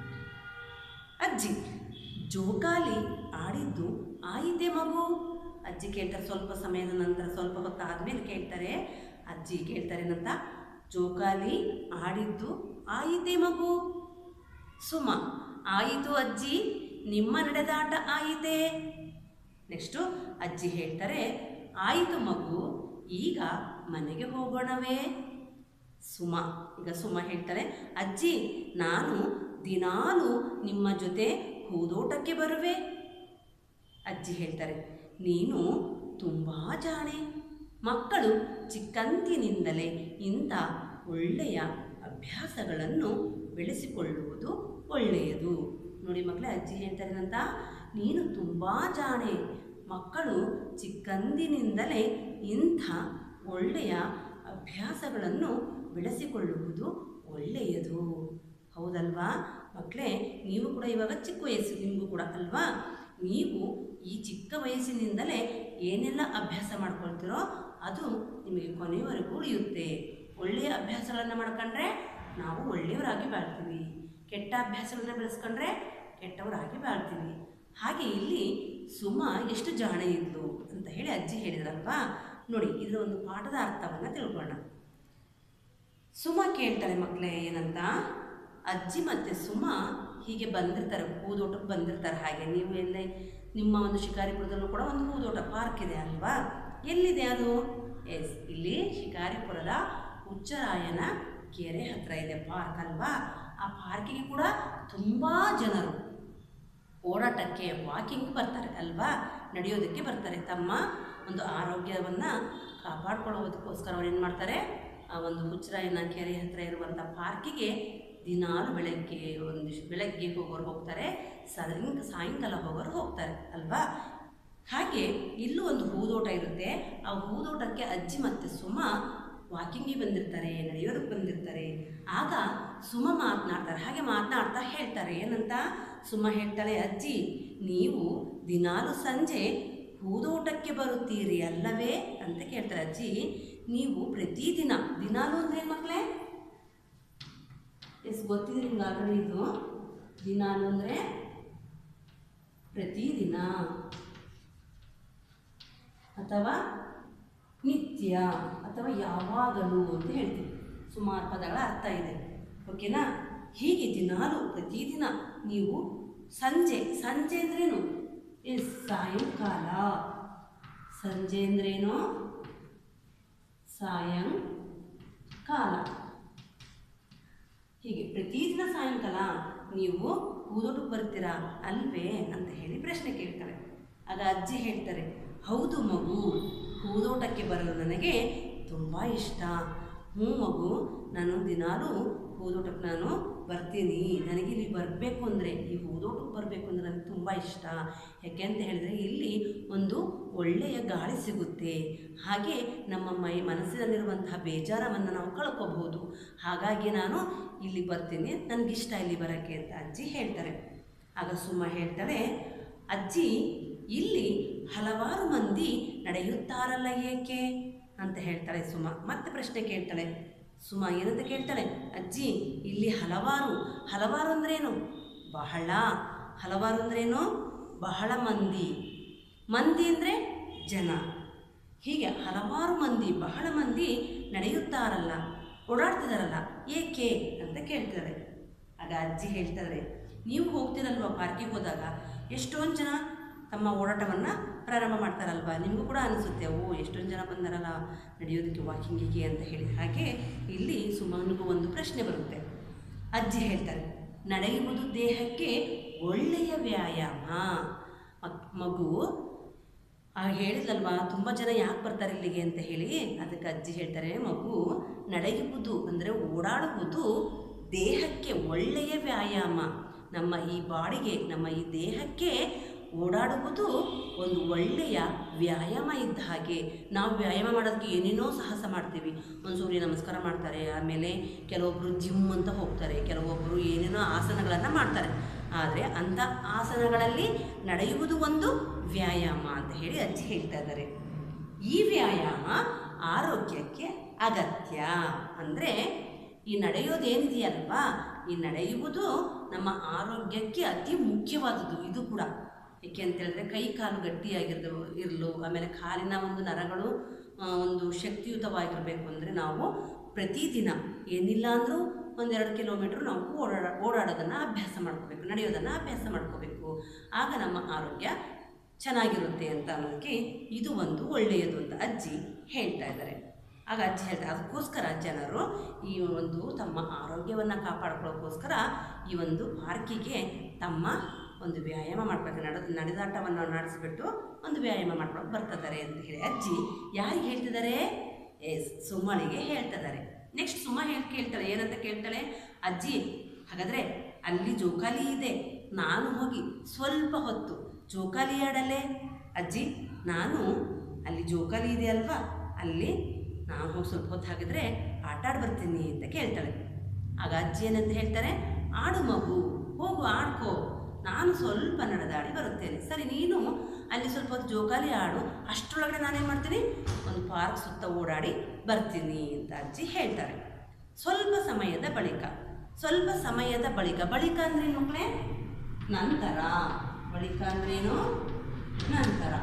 ಅಜ್ಜಿ ಜೋಕಾಲಿ ಆಡಿದ್ದು ಆಯಿತೆ ಮಗು ಅಜ್ಜಿ ಕೇಳ್ತಾರೆ ಸ್ವಲ್ಪ ಸಮಯದ ನಂತರ ಸ್ವಲ್ಪ ಹೊತ್ತು ಆದಮೇಲೆ ಕೇಳ್ತಾರೆ ಅಜ್ಜಿ ಕೇಳ್ತಾರೆ ಏನಂತ ಜೋಕಾಲಿ ಆಡಿದ್ದು ಆಯಿತೆ ಮಗು ಸುಮ ಆಯಿತು ಅಜ್ಜಿ ನಿಮ್ಮ ನಡೆದಾಟ ಆಯಿತೆ ನೆಕ್ಸ್ಟು ಅಜ್ಜಿ ಹೇಳ್ತಾರೆ ಆಯಿತು ಮಗು ಈಗ ಮನೆಗೆ ಹೋಗೋಣವೇ ಸುಮ ಈಗ ಸುಮ ಹೇಳ್ತಾರೆ ಅಜ್ಜಿ ನಾನು ದಿನಾಲು ನಿಮ್ಮ ಜೊತೆ ಹೂದೋಟಕ್ಕೆ ಬರುವೆ ಅಜ್ಜಿ ಹೇಳ್ತಾರೆ ನೀನು ತುಂಬ ಜಾಣೆ ಮಕ್ಕಳು ಚಿಕ್ಕಂದಿನಿಂದಲೇ ಇಂಥ ಒಳ್ಳೆಯ ಅಭ್ಯಾಸಗಳನ್ನು ಬೆಳೆಸಿಕೊಳ್ಳುವುದು ಒಳ್ಳೆಯದು ನೋಡಿ ಮಕ್ಕಳೇ ಅಜ್ಜಿ ಹೇಳ್ತಾರೇನಂತ ನೀನು ತುಂಬ ಜಾಣೆ ಮಕ್ಕಳು ಚಿಕ್ಕಂದಿನಿಂದಲೇ ಇಂಥ ಒಳ್ಳೆಯ ಅಭ್ಯಾಸಗಳನ್ನು ಬೆಳೆಸಿಕೊಳ್ಳುವುದು ಒಳ್ಳೆಯದು ಹೌದಲ್ವಾ ಮಕ್ಕಳೇ ನೀವು ಕೂಡ ಇವಾಗ ಚಿಕ್ಕ ವಯಸ್ಸು ನಿಮಗೂ ಕೂಡ ಅಲ್ವಾ ನೀವು ಈ ಚಿಕ್ಕ ವಯಸ್ಸಿನಿಂದಲೇ ಏನೆಲ್ಲ ಅಭ್ಯಾಸ ಮಾಡ್ಕೊಳ್ತೀರೋ ಅದು ನಿಮಗೆ ಕೊನೆಯವರೆಗೂ ಉಳಿಯುತ್ತೆ ಒಳ್ಳೆಯ ಅಭ್ಯಾಸಗಳನ್ನು ಮಾಡ್ಕೊಂಡ್ರೆ ನಾವು ಒಳ್ಳೆಯವರಾಗಿ ಬಾಳ್ತೀವಿ ಕೆಟ್ಟ ಅಭ್ಯಾಸಗಳನ್ನ ಬೆಳೆಸ್ಕೊಂಡ್ರೆ ಕೆಟ್ಟವರಾಗಿ ಬಾಳ್ತೀವಿ ಹಾಗೆ ಇಲ್ಲಿ ಸುಮ ಎಷ್ಟು ಜಾಣೆ ಇದ್ಲು ಅಂತ ಹೇಳಿ ಅಜ್ಜಿ ಹೇಳಿದ್ರಲ್ವಾ ನೋಡಿ ಇದರ ಒಂದು ಪಾಠದ ಅರ್ಥವನ್ನು ತಿಳ್ಕೊಳ್ಳೋಣ ಸುಮ ಕೇಳ್ತಾಳೆ ಮಕ್ಕಳೇ ಏನಂತ ಅಜ್ಜಿ ಮತ್ತು ಸುಮ ಹೀಗೆ ಬಂದಿರ್ತಾರೆ ಹೂದೋಟಕ್ಕೆ ಬಂದಿರ್ತಾರೆ ಹಾಗೆ ನೀವು ಎಲ್ಲೇ ನಿಮ್ಮ ಒಂದು ಶಿಕಾರಿಪುರದಲ್ಲೂ ಕೂಡ ಒಂದು ಹೂದೋಟ ಪಾರ್ಕ್ ಇದೆ ಅಲ್ವಾ ಎಲ್ಲಿದೆ ಅದು ಎಸ್ ಇಲ್ಲಿ ಶಿಕಾರಿಪುರದ ಹುಚ್ಚರಾಯನ ಕೆರೆ ಹತ್ರ ಇದೆ ಪಾರ್ಕ್ ಅಲ್ವಾ ಆ ಪಾರ್ಕಿಗೆ ಕೂಡ ತುಂಬ ಜನರು ಓಡಾಟಕ್ಕೆ ವಾಕಿಂಗ್ ಬರ್ತಾರೆ ಅಲ್ವಾ ನಡೆಯೋದಕ್ಕೆ ಬರ್ತಾರೆ ತಮ್ಮ ಒಂದು ಆರೋಗ್ಯವನ್ನು ಕಾಪಾಡ್ಕೊಳ್ಳೋದಕ್ಕೋಸ್ಕರ ಅವ್ರು ಏನು ಮಾಡ್ತಾರೆ ಆ ಒಂದು ಹುಚ್ಚರಾಯನ ಕೆರೆ ಹತ್ರ ಇರುವಂಥ ಪಾರ್ಕಿಗೆ ದಿನಾಲು ಬೆಳಗ್ಗೆ ಒಂದಿಷ್ಟು ಬೆಳಗ್ಗೆ ಹೋಗೋರು ಹೋಗ್ತಾರೆ ಸಾಯಂಕ ಸಾಯಂಕಾಲ ಹೋಗೋರು ಹೋಗ್ತಾರೆ ಅಲ್ವಾ ಹಾಗೆ ಇಲ್ಲೂ ಒಂದು ಹೂದೋಟ ಇರುತ್ತೆ ಆ ಹೂದೋಟಕ್ಕೆ ಅಜ್ಜಿ ಮತ್ತು ಸುಮ ವಾಕಿಂಗಿಗೆ ಬಂದಿರ್ತಾರೆ ನಡೆಯೋದಕ್ಕೆ ಬಂದಿರ್ತಾರೆ ಆಗ ಸುಮ ಮಾತನಾಡ್ತಾರೆ ಹಾಗೆ ಮಾತನಾಡ್ತಾ ಹೇಳ್ತಾರೆ ಏನಂತ ಸುಮ ಹೇಳ್ತಾಳೆ ಅಜ್ಜಿ ನೀವು ದಿನಾಲು ಸಂಜೆ ಹೂದೋಟಕ್ಕೆ ಬರುತ್ತೀರಿ ಅಲ್ಲವೇ ಅಂತ ಕೇಳ್ತಾರೆ ಅಜ್ಜಿ ನೀವು ಪ್ರತಿದಿನ ದಿನಾಲು ಅಂದ್ರೆ ಏನು ಮಕ್ಕಳೇ ಎಸ್ ಗೊತ್ತಿದೆ ನಿಮ್ಗೆ ಆಲ್ರೆಡಿ ಇದು ದಿನಾಲು ಅಂದರೆ ಪ್ರತಿದಿನ ಅಥವಾ ನಿತ್ಯ ಅಥವಾ ಯಾವಾಗಲೂ ಅಂತ ಹೇಳ್ತೀವಿ ಸುಮಾರು ಪದಗಳ ಅರ್ಥ ಇದೆ ಓಕೆನಾ ಹೀಗೆ ದಿನಾಲು ಪ್ರತಿದಿನ ನೀವು ಸಂಜೆ ಸಂಜೆ ಅಂದ್ರೇನು ಎಸ್ ಸಾಯಂಕಾಲ ಸಂಜೆ ಅಂದ್ರೇನು ಸಾಯಂಕಾಲ ಹೀಗೆ ಪ್ರತಿದಿನ ಸಾಯಂಕಾಲ ನೀವು ಹೂದೋಟಕ್ಕೆ ಬರ್ತೀರಾ ಅಲ್ವೇ ಅಂತ ಹೇಳಿ ಪ್ರಶ್ನೆ ಕೇಳ್ತಾರೆ ಆಗ ಅಜ್ಜಿ ಹೇಳ್ತಾರೆ ಹೌದು ಮಗು ಹೂದೋಟಕ್ಕೆ ಬರಲು ನನಗೆ ತುಂಬ ಇಷ್ಟ ಹ್ಞೂ ಮಗು ನಾನು ದಿನಾಲೂ ಹೂದೋಟಕ್ಕೆ ನಾನು ಬರ್ತೀನಿ ನನಗೆ ಇಲ್ಲಿ ಬರಬೇಕು ಅಂದರೆ ಈ ಹೂದೋಟಕ್ಕೆ ಬರಬೇಕು ಅಂದರೆ ನನಗೆ ತುಂಬ ಇಷ್ಟ ಯಾಕೆ ಅಂತ ಹೇಳಿದರೆ ಇಲ್ಲಿ ಒಂದು ಒಳ್ಳೆಯ ಗಾಳಿ ಸಿಗುತ್ತೆ ಹಾಗೆ ನಮ್ಮ ಮೈ ಮನಸ್ಸಿನಲ್ಲಿರುವಂತಹ ಬೇಜಾರವನ್ನು ನಾವು ಕಳ್ಕೋಬಹುದು ಹಾಗಾಗಿ ನಾನು ಇಲ್ಲಿ ಬರ್ತೀನಿ ನನಗಿಷ್ಟ ಇಲ್ಲಿ ಬರೋಕ್ಕೆ ಅಂತ ಅಜ್ಜಿ ಹೇಳ್ತಾರೆ ಆಗ ಸುಮ್ಮ ಹೇಳ್ತಾಳೆ ಅಜ್ಜಿ ಇಲ್ಲಿ ಹಲವಾರು ಮಂದಿ ನಡೆಯುತ್ತಾರಲ್ಲ ಏಕೆ ಅಂತ ಹೇಳ್ತಾಳೆ ಸುಮ ಮತ್ತೆ ಪ್ರಶ್ನೆ ಕೇಳ್ತಾಳೆ ಸುಮ ಏನಂತ ಕೇಳ್ತಾಳೆ ಅಜ್ಜಿ ಇಲ್ಲಿ ಹಲವಾರು ಹಲವಾರು ಅಂದ್ರೇನು ಬಹಳ ಹಲವಾರು ಅಂದ್ರೇನು ಬಹಳ ಮಂದಿ ಮಂದಿ ಅಂದರೆ ಜನ ಹೀಗೆ ಹಲವಾರು ಮಂದಿ ಬಹಳ ಮಂದಿ ನಡೆಯುತ್ತಾರಲ್ಲ ಓಡಾಡ್ತಿದಾರಲ್ಲ ಏಕೆ ಅಂತ ಕೇಳ್ತಾರೆ ಆಗ ಅಜ್ಜಿ ಹೇಳ್ತಾರೆ ನೀವು ಹೋಗ್ತೀರಲ್ವ ಪಾರ್ಕಿಗೆ ಹೋದಾಗ ಎಷ್ಟೊಂದು ಜನ ತಮ್ಮ ಓಡಾಟವನ್ನು ಪ್ರಾರಂಭ ಮಾಡ್ತಾರಲ್ವ ನಿಮಗೂ ಕೂಡ ಅನಿಸುತ್ತೆ ಓ ಎಷ್ಟೊಂದು ಜನ ಬಂದಾರಲ್ಲ ನಡೆಯೋದಕ್ಕೆ ವಾಕಿಂಗಿಗೆ ಅಂತ ಹೇಳಿ ಹಾಗೆ ಇಲ್ಲಿ ಸುಮನಿಗೂ ಒಂದು ಪ್ರಶ್ನೆ ಬರುತ್ತೆ ಅಜ್ಜಿ ಹೇಳ್ತಾರೆ ನಡೆಯುವುದು ದೇಹಕ್ಕೆ ಒಳ್ಳೆಯ ವ್ಯಾಯಾಮ ಮಕ್- ಮಗು ಆ ಹೇಳಿದ್ಲಲ್ವಾ ತುಂಬ ಜನ ಯಾಕೆ ಬರ್ತಾರೆ ಇಲ್ಲಿಗೆ ಅಂತ ಹೇಳಿ ಅದಕ್ಕೆ ಅಜ್ಜಿ ಹೇಳ್ತಾರೆ ಮಗು ನಡೆಯುವುದು ಅಂದರೆ ಓಡಾಡುವುದು ದೇಹಕ್ಕೆ ಒಳ್ಳೆಯ ವ್ಯಾಯಾಮ ನಮ್ಮ ಈ ಬಾಡಿಗೆ ನಮ್ಮ ಈ ದೇಹಕ್ಕೆ ಓಡಾಡುವುದು ಒಂದು ಒಳ್ಳೆಯ ವ್ಯಾಯಾಮ ಇದ್ದ ಹಾಗೆ ನಾವು ವ್ಯಾಯಾಮ ಮಾಡೋದಕ್ಕೆ ಏನೇನೋ ಸಾಹಸ ಮಾಡ್ತೀವಿ ಒಂದು ಸೂರ್ಯ ನಮಸ್ಕಾರ ಮಾಡ್ತಾರೆ ಆಮೇಲೆ ಕೆಲವೊಬ್ಬರು ಜಿಮ್ ಅಂತ ಹೋಗ್ತಾರೆ ಕೆಲವೊಬ್ಬರು ಏನೇನೋ ಆಸನಗಳನ್ನು ಮಾಡ್ತಾರೆ ಆದರೆ ಅಂಥ ಆಸನಗಳಲ್ಲಿ ನಡೆಯುವುದು ಒಂದು ವ್ಯಾಯಾಮ ಅಂತ ಹೇಳಿ ಅಜ್ಜಿ ಹೇಳ್ತಾ ಇದ್ದಾರೆ ಈ ವ್ಯಾಯಾಮ ಆರೋಗ್ಯಕ್ಕೆ ಅಗತ್ಯ ಅಂದರೆ ಈ ನಡೆಯೋದೇನಿದೆಯಲ್ವಾ ಈ ನಡೆಯುವುದು ನಮ್ಮ ಆರೋಗ್ಯಕ್ಕೆ ಅತಿ ಮುಖ್ಯವಾದದ್ದು ಇದು ಕೂಡ ಏಕೆ ಅಂತ ಹೇಳಿದ್ರೆ ಕೈ ಕಾಲು ಗಟ್ಟಿಯಾಗಿರ್ದು ಇರಲು ಆಮೇಲೆ ಕಾಲಿನ ಒಂದು ನರಗಳು ಆ, ಒಂದು ಶಕ್ತಿಯುತವಾಗಿರಬೇಕು ಅಂದರೆ ನಾವು ಪ್ರತಿದಿನ ಏನಿಲ್ಲ ಅಂದರೂ ಒಂದೆರಡು ಕಿಲೋಮೀಟ್ರ್ ನಾವು ಓಡಾಡ ಓಡಾಡೋದನ್ನು ಅಭ್ಯಾಸ ಮಾಡ್ಕೋಬೇಕು ನಡೆಯೋದನ್ನು ಅಭ್ಯಾಸ ಮಾಡ್ಕೋಬೇಕು ಆಗ ನಮ್ಮ ಆರೋಗ್ಯ ಚೆನ್ನಾಗಿರುತ್ತೆ ಅಂತ ಅನ್ನೋದಕ್ಕೆ ಇದು ಒಂದು ಒಳ್ಳೆಯದು ಅಂತ ಅಜ್ಜಿ ಹೇಳ್ತಾ ಇದ್ದಾರೆ ಆಗ ಅಜ್ಜಿ ಹೇಳ್ತಾರೆ ಅದಕ್ಕೋಸ್ಕರ ಜನರು ಈ ಒಂದು ತಮ್ಮ ಆರೋಗ್ಯವನ್ನು ಕಾಪಾಡ್ಕೊಳ್ಳೋಕ್ಕೋಸ್ಕರ ಈ ಒಂದು ಪಾರ್ಕಿಗೆ ತಮ್ಮ ಒಂದು ವ್ಯಾಯಾಮ ಮಾಡ್ಬೇಕು ನಡ ನಡೆದಾಟವನ್ನು ನಡೆಸಿಬಿಟ್ಟು ಒಂದು ವ್ಯಾಯಾಮ ಮಾಡ್ಕೊಂಡು ಬರ್ತಿದ್ದಾರೆ ಅಂತ ಹೇಳಿ ಅಜ್ಜಿ ಯಾರಿಗೆ ಹೇಳ್ತಿದ್ದಾರೆ ಎಸ್ ಸುಮ್ಮನಿಗೆ ಹೇಳ್ತಿದ್ದಾರೆ ನೆಕ್ಸ್ಟ್ ಸುಮ್ಮ ಹೇಳಿ ಕೇಳ್ತಾಳೆ ಏನಂತ ಕೇಳ್ತಾಳೆ ಅಜ್ಜಿ ಹಾಗಾದರೆ ಅಲ್ಲಿ ಜೋಕಾಲಿ ಇದೆ ನಾನು ಹೋಗಿ ಸ್ವಲ್ಪ ಹೊತ್ತು ಜೋಕಾಲಿ ಆಡಲೆ ಅಜ್ಜಿ ನಾನು ಅಲ್ಲಿ ಜೋಕಾಲಿ ಇದೆ ಅಲ್ವಾ ಅಲ್ಲಿ ನಾನು ಹೋಗಿ ಸ್ವಲ್ಪ ಹೊತ್ತು ಹಾಕಿದ್ರೆ ಆಟ ಆಡಿ ಬರ್ತೀನಿ ಅಂತ ಕೇಳ್ತಾಳೆ ಆಗ ಅಜ್ಜಿ ಏನಂತ ಹೇಳ್ತಾರೆ ಆಡು ಮಗು ಹೋಗು ಆಡ್ಕೋ ನಾನು ಸ್ವಲ್ಪ ನಡೆದಾಡಿ ಬರುತ್ತೇನೆ ಸರಿ ನೀನು ಅಲ್ಲಿ ಸ್ವಲ್ಪ ಹೊತ್ತು ಜೋಕಾಲಿ ಆಡು ಅಷ್ಟರೊಳಗಡೆ ನಾನೇನು ಮಾಡ್ತೀನಿ ಒಂದು ಪಾರ್ಕ್ ಸುತ್ತ ಓಡಾಡಿ ಬರ್ತೀನಿ ಅಂತ ಅಜ್ಜಿ ಹೇಳ್ತಾರೆ ಸ್ವಲ್ಪ ಸಮಯದ ಬಳಿಕ ಸ್ವಲ್ಪ ಸಮಯದ ಬಳಿಕ ಬಳಿಕ ಅಂದ್ರೆ ಏನು ಮಕ್ಕಳೇ ನಂತರ ಬಳಿಕ ಅಂದ್ರೇನು ನಂತರ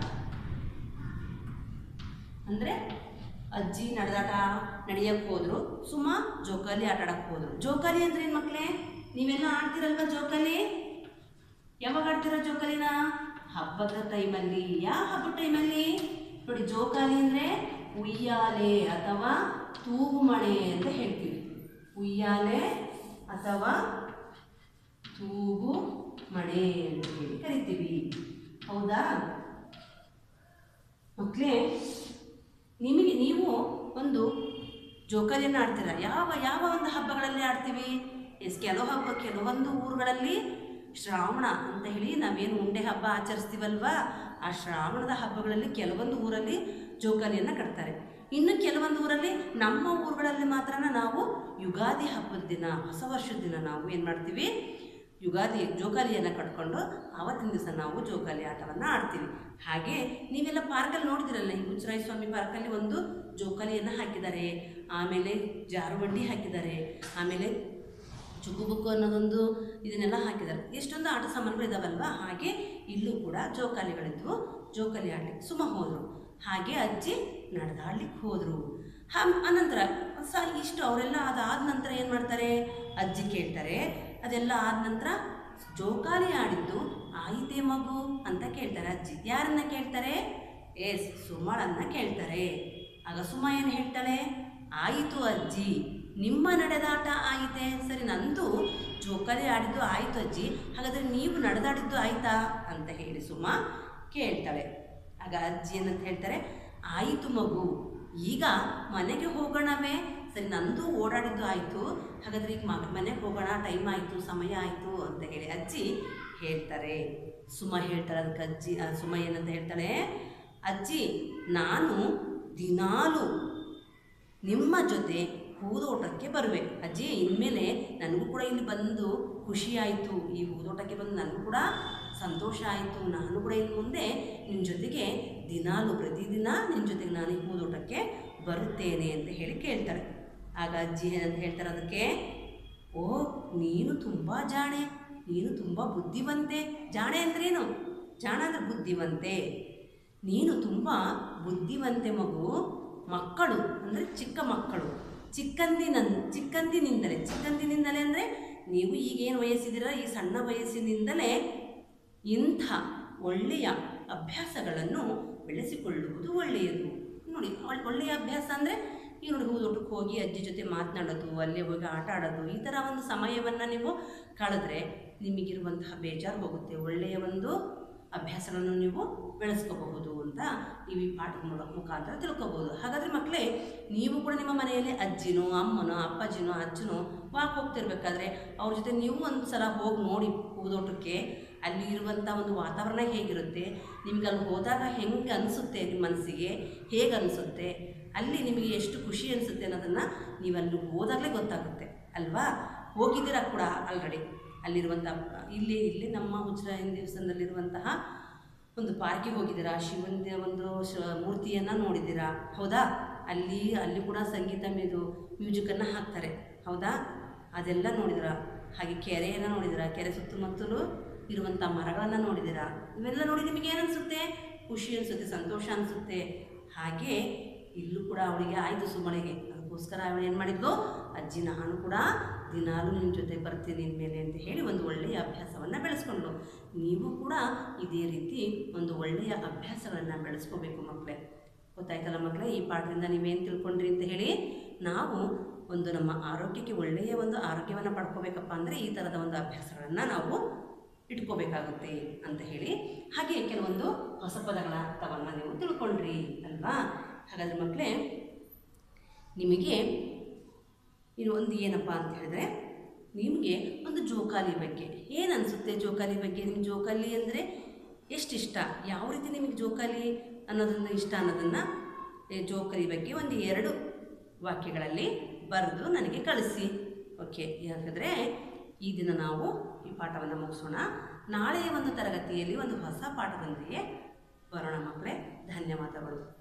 ಅಂದರೆ ಅಜ್ಜಿ ನಡೆದಾಟ ನಡೆಯಕ್ಕೆ ಹೋದ್ರು ಸುಮ್ಮ ಜೋಕಾಲಿ ಆಟ ಆಡಕ್ಕೆ ಹೋದ್ರು ಜೋಕಾಲಿ ಅಂದ್ರೆ ಏನು ಮಕ್ಕಳೇ ನೀವೆಲ್ಲ ಆಡ್ತಿರಲ್ವಾ ಜೋಕಾಲಿ ಯಾವಾಗ ಆಡ್ತೀರಾ ಜೋಕಾಲಿನ ಹಬ್ಬದ ಟೈಮಲ್ಲಿ ಯಾವ ಹಬ್ಬದ ಟೈಮಲ್ಲಿ ನೋಡಿ ಜೋಕಾಲಿ ಅಂದರೆ ಉಯ್ಯಾಲೆ ಅಥವಾ ತೂಗುಮಣೆ ಅಂತ ಹೇಳ್ತೀವಿ ಉಯ್ಯಾಲೆ ಅಥವಾ ತೂಗು ಮಣೆ ಅಂತ ಹೇಳಿ ಕರಿತೀವಿ ಹೌದಾ ಮಕ್ಕಳೇ ನಿಮಗೆ ನೀವು ಒಂದು ಜೋಕಾಲಿಯನ್ನು ಆಡ್ತೀರ ಯಾವ ಯಾವ ಒಂದು ಹಬ್ಬಗಳಲ್ಲಿ ಆಡ್ತೀವಿ ಎಸ್ ಕೆಲವು ಹಬ್ಬ ಕೆಲವೊಂದು ಊರುಗಳಲ್ಲಿ ಶ್ರಾವಣ ಅಂತ ಹೇಳಿ ನಾವೇನು ಉಂಡೆ ಹಬ್ಬ ಆಚರಿಸ್ತೀವಲ್ವಾ ಆ ಶ್ರಾವಣದ ಹಬ್ಬಗಳಲ್ಲಿ ಕೆಲವೊಂದು ಊರಲ್ಲಿ ಜೋಕಾಲಿಯನ್ನು ಕಟ್ತಾರೆ ಇನ್ನು ಕೆಲವೊಂದು ಊರಲ್ಲಿ ನಮ್ಮ ಊರುಗಳಲ್ಲಿ ಮಾತ್ರ ನಾವು ಯುಗಾದಿ ಹಬ್ಬದ ದಿನ ಹೊಸ ವರ್ಷದ ದಿನ ನಾವು ಏನು ಮಾಡ್ತೀವಿ ಯುಗಾದಿ ಜೋಕಾಲಿಯನ್ನು ಕಟ್ಕೊಂಡು ಆವತ್ತಿನ ದಿವಸ ನಾವು ಜೋಕಾಲಿ ಆಟವನ್ನು ಆಡ್ತೀವಿ ಹಾಗೆ ನೀವೆಲ್ಲ ಪಾರ್ಕಲ್ಲಿ ನೋಡ್ತಿರಲ್ಲ ಈ ಹುಚ್ಚರಾಯ ಸ್ವಾಮಿ ಪಾರ್ಕಲ್ಲಿ ಒಂದು ಜೋಕಾಲಿಯನ್ನು ಹಾಕಿದ್ದಾರೆ ಆಮೇಲೆ ಜಾರುಬಂಡಿ ಹಾಕಿದ್ದಾರೆ ಆಮೇಲೆ ಚುಕ್ಕುಬುಕ್ಕು ಅನ್ನೋದೊಂದು ಇದನ್ನೆಲ್ಲ ಹಾಕಿದ್ದಾರೆ ಎಷ್ಟೊಂದು ಆಟ ಸಾಮಾನುಗಳು ಇದಾವಲ್ವಾ ಹಾಗೆ ಇಲ್ಲೂ ಕೂಡ ಜೋಕಾಲಿಗಳಿದ್ವು ಜೋಕಾಲಿ ಆಡ್ಲಿಕ್ಕೆ ಸುಮ ಹೋದರು ಹಾಗೆ ಅಜ್ಜಿ ನಡೆದಾಡ್ಲಿಕ್ಕೆ ಹೋದರು ಹಾ ಅನಂತರ ಸ ಇಷ್ಟು ಅವರೆಲ್ಲ ಅದಾದ ನಂತರ ಏನು ಮಾಡ್ತಾರೆ ಅಜ್ಜಿ ಕೇಳ್ತಾರೆ ಅದೆಲ್ಲ ಆದ ನಂತರ ಜೋಕಾಲಿ ಆಡಿದ್ದು ಆಯಿತೆ ಮಗು ಅಂತ ಕೇಳ್ತಾರೆ ಅಜ್ಜಿ ಯಾರನ್ನ ಕೇಳ್ತಾರೆ ಎಸ್ ಸುಮಳನ್ನ ಕೇಳ್ತಾರೆ ಆಗ ಸುಮ ಏನು ಹೇಳ್ತಾಳೆ ಆಯಿತು ಅಜ್ಜಿ ನಿಮ್ಮ ನಡೆದಾಟ ಆಯಿತೆ ಸರಿ ನಂದು ಜೋಕಾಲಿ ಆಡಿದ್ದು ಆಯಿತು ಅಜ್ಜಿ ಹಾಗಾದರೆ ನೀವು ನಡೆದಾಡಿದ್ದು ಆಯ್ತಾ ಅಂತ ಹೇಳಿ ಸುಮ ಕೇಳ್ತಾಳೆ ಆಗ ಅಜ್ಜಿ ಏನಂತ ಹೇಳ್ತಾರೆ ಆಯಿತು ಮಗು ಈಗ ಮನೆಗೆ ಹೋಗೋಣವೇ ಸರಿ ನಂದು ಓಡಾಡಿದ್ದು ಆಯಿತು ಹಾಗಾದ್ರೆ ಈಗ ಮ ಮನೆಗೆ ಹೋಗೋಣ ಟೈಮ್ ಆಯಿತು ಸಮಯ ಆಯಿತು ಅಂತ ಹೇಳಿ ಅಜ್ಜಿ ಹೇಳ್ತಾರೆ ಸುಮ ಹೇಳ್ತಾಳೆ ಅದಕ್ಕೆ ಅಜ್ಜಿ ಆ, ಸುಮ ಏನಂತ ಹೇಳ್ತಾಳೆ ಅಜ್ಜಿ ನಾನು ದಿನಾಲು ನಿಮ್ಮ ಜೊತೆ ಹೂದೋಟಕ್ಕೆ ಬರುವೆ ಅಜ್ಜಿ ಇನ್ಮೇಲೆ ನನಗೂ ಕೂಡ ಇಲ್ಲಿ ಬಂದು ಖುಷಿ ಆಯಿತು ಈ ಹೂದೋಟಕ್ಕೆ ಬಂದು ನನಗೂ ಕೂಡ ಸಂತೋಷ ಆಯಿತು ನಾನು ಕೂಡ ಇನ್ನು ಮುಂದೆ ನಿಮ್ಮ ಜೊತೆಗೆ ದಿನಾಲು ಪ್ರತಿದಿನ ನಿಮ್ಮ ಜೊತೆಗೆ ನಾನು ಈ ಹೂದೋಟಕ್ಕೆ ಬರುತ್ತೇನೆ ಅಂತ ಹೇಳಿ ಕೇಳ್ತಾಳೆ ಆಗ ಅಜ್ಜಿ ಏನಂತ ಹೇಳ್ತಾರೆ ಅದಕ್ಕೆ ಓ ನೀನು ತುಂಬ ಜಾಣೆ ನೀನು ತುಂಬ ಬುದ್ಧಿವಂತೆ ಜಾಣೆ ಅಂದ್ರೇನು ಜಾಣ ಅಂದರೆ ಬುದ್ಧಿವಂತೆ ನೀನು ತುಂಬ ಬುದ್ಧಿವಂತೆ ಮಗು ಮಕ್ಕಳು ಅಂದರೆ ಚಿಕ್ಕ ಮಕ್ಕಳು ಚಿಕ್ಕಂದಿನ ಚಿಕ್ಕಂದಿನಿಂದಲೇ ಚಿಕ್ಕಂದಿನಿಂದಲೇ ಅಂದರೆ ನೀವು ಈಗೇನು ವಯಸ್ಸಿದ್ದೀರ ಈ ಸಣ್ಣ ವಯಸ್ಸಿನಿಂದಲೇ ಇಂಥ ಒಳ್ಳೆಯ ಅಭ್ಯಾಸಗಳನ್ನು ಬೆಳೆಸಿಕೊಳ್ಳುವುದು ಒಳ್ಳೆಯದು ನೋಡಿ ಒಳ್- ಒಳ್ಳೆಯ ಅಭ್ಯಾಸ ಅಂದರೆ ಈಗ ನೋಡಿ ಹೂದೋಟಕ್ಕೆ ಹೋಗಿ ಅಜ್ಜಿ ಜೊತೆ ಮಾತನಾಡೋದು ಅಲ್ಲೇ ಹೋಗಿ ಆಟ ಆಡೋದು ಈ ಥರ ಒಂದು ಸಮಯವನ್ನು ನೀವು ಕಳೆದ್ರೆ ನಿಮಗಿರುವಂತಹ ಬೇಜಾರು ಹೋಗುತ್ತೆ ಒಳ್ಳೆಯ ಒಂದು ಅಭ್ಯಾಸಗಳನ್ನು ನೀವು ಬೆಳೆಸ್ಕೋಬಹುದು ಅಂತ ನೀವು ಈ ಪಾಠದ ಮೂಲಕ ಮುಖಾಂತರ ತಿಳ್ಕೊಬೋದು ಹಾಗಾದರೆ ಮಕ್ಕಳೇ ನೀವು ಕೂಡ ನಿಮ್ಮ ಮನೆಯಲ್ಲಿ ಅಜ್ಜಿನೋ ಅಮ್ಮನೋ ಅಪ್ಪಾಜಿನೋ ಅಜ್ಜನೋ ವಾಕ್ ಹೋಗ್ತಿರ್ಬೇಕಾದ್ರೆ ಅವ್ರ ಜೊತೆ ನೀವು ಒಂದು ಸಲ ಹೋಗಿ ನೋಡಿ ಹೂದೋಟಕ್ಕೆ ಅಲ್ಲಿ ಇರುವಂಥ ಒಂದು ವಾತಾವರಣ ಹೇಗಿರುತ್ತೆ ನಿಮ್ಗೆ ಅಲ್ಲಿ ಹೋದಾಗ ಹೆಂಗೆ ಅನಿಸುತ್ತೆ ನಿಮ್ಮ ಮನಸ್ಸಿಗೆ ಹೇಗೆ ಅನಿಸುತ್ತೆ ಅಲ್ಲಿ ನಿಮಗೆ ಎಷ್ಟು ಖುಷಿ ಅನಿಸುತ್ತೆ ಅನ್ನೋದನ್ನು ನೀವು ಅಲ್ಲಿ ಹೋದಾಗಲೇ ಗೊತ್ತಾಗುತ್ತೆ ಅಲ್ವಾ ಹೋಗಿದ್ದೀರಾ ಕೂಡ ಆಲ್ರೆಡಿ ಅಲ್ಲಿರುವಂಥ ಇಲ್ಲಿ ಇಲ್ಲಿ ನಮ್ಮ ಹುಚ್ಚರಾಯನ ದೇವಸ್ಥಾನದಲ್ಲಿರುವಂತಹ ಒಂದು ಪಾರ್ಕಿಗೆ ಹೋಗಿದ್ದೀರಾ ಶಿವನ ಒಂದು ಶ ಮೂರ್ತಿಯನ್ನು ನೋಡಿದ್ದೀರಾ ಹೌದಾ ಅಲ್ಲಿ ಅಲ್ಲಿ ಕೂಡ ಸಂಗೀತ ಮ್ಯೂದು ಮ್ಯೂಸಿಕನ್ನು ಹಾಕ್ತಾರೆ ಹೌದಾ ಅದೆಲ್ಲ ನೋಡಿದಿರಾ ಹಾಗೆ ಕೆರೆಯನ್ನು ನೋಡಿದಿರಾ ಕೆರೆ ಸುತ್ತಮುತ್ತಲೂ ಇರುವಂಥ ಮರಗಳನ್ನು ನೋಡಿದಿರಾ ಇವೆಲ್ಲ ನೋಡಿ ನಿಮಗೆ ಏನು ಅನಿಸುತ್ತೆ ಖುಷಿ ಅನಿಸುತ್ತೆ ಸಂತೋಷ ಅನಿಸುತ್ತೆ ಹಾಗೆ ಇಲ್ಲೂ ಕೂಡ ಅವಳಿಗೆ ಆಯಿತು ಸುಮಳಿಗೆ ಅದಕ್ಕೋಸ್ಕರ ಅವಳು ಏನು ಮಾಡಿದ್ಲು ಅಜ್ಜಿ ನಾನು ಕೂಡ ದಿನಾಲೂ ನಿನ್ನ ಜೊತೆ ಬರ್ತೀನಿ ಇನ್ಮೇಲೆ ಅಂತ ಹೇಳಿ ಒಂದು ಒಳ್ಳೆಯ ಅಭ್ಯಾಸವನ್ನು ಬೆಳೆಸ್ಕೊಂಡ್ಳು ನೀವು ಕೂಡ ಇದೇ ರೀತಿ ಒಂದು ಒಳ್ಳೆಯ ಅಭ್ಯಾಸಗಳನ್ನು ಬೆಳೆಸ್ಕೋಬೇಕು ಮಕ್ಕಳೇ ಗೊತ್ತಾಯ್ತಲ್ಲ ಮಕ್ಕಳೇ ಈ ಪಾಠದಿಂದ ನೀವೇನು ತಿಳ್ಕೊಂಡ್ರಿ ಅಂತ ಹೇಳಿ ನಾವು ಒಂದು ನಮ್ಮ ಆರೋಗ್ಯಕ್ಕೆ ಒಳ್ಳೆಯ ಒಂದು ಆರೋಗ್ಯವನ್ನು ಪಡ್ಕೋಬೇಕಪ್ಪ ಅಂದರೆ ಈ ಥರದ ಒಂದು ಅಭ್ಯಾಸಗಳನ್ನು ನಾವು ಇಟ್ಕೋಬೇಕಾಗುತ್ತೆ ಅಂತ ಹೇಳಿ ಹಾಗೆ ಕೆಲವೊಂದು ಹೊಸ ಪದಗಳ ಅರ್ಥವನ್ನು ನೀವು ತಿಳ್ಕೊಂಡ್ರಿ ಅಲ್ವಾ ಹಾಗಾದ್ರೆ ಮಕ್ಕಳೇ ನಿಮಗೆ ಇನ್ನು ಒಂದು ಏನಪ್ಪ ಅಂತ ಹೇಳಿದ್ರೆ ನಿಮಗೆ ಒಂದು ಜೋಕಾಲಿ ಬಗ್ಗೆ ಏನು ಅನಿಸುತ್ತೆ ಜೋಕಾಲಿ ಬಗ್ಗೆ ನಿಮ್ಗೆ ಜೋಕಾಲಿ ಅಂದರೆ ಎಷ್ಟಿಷ್ಟ ಯಾವ ರೀತಿ ನಿಮಗೆ ಜೋಕಾಲಿ ಅನ್ನೋದನ್ನು ಇಷ್ಟ ಅನ್ನೋದನ್ನು ಈ ಜೋಕಾಲಿ ಬಗ್ಗೆ ಒಂದು ಎರಡು ವಾಕ್ಯಗಳಲ್ಲಿ ಬರೆದು ನನಗೆ ಕಳಿಸಿ ಓಕೆ ಯಾಕಂದರೆ ಈ ದಿನ ನಾವು ಈ ಪಾಠವನ್ನು ಮುಗಿಸೋಣ ನಾಳೆಯ ಒಂದು ತರಗತಿಯಲ್ಲಿ ಒಂದು ಹೊಸ ಪಾಠದೊಂದಿಗೆ ಬರೋಣ ಮಕ್ಕಳೇ ಧನ್ಯವಾದಗಳು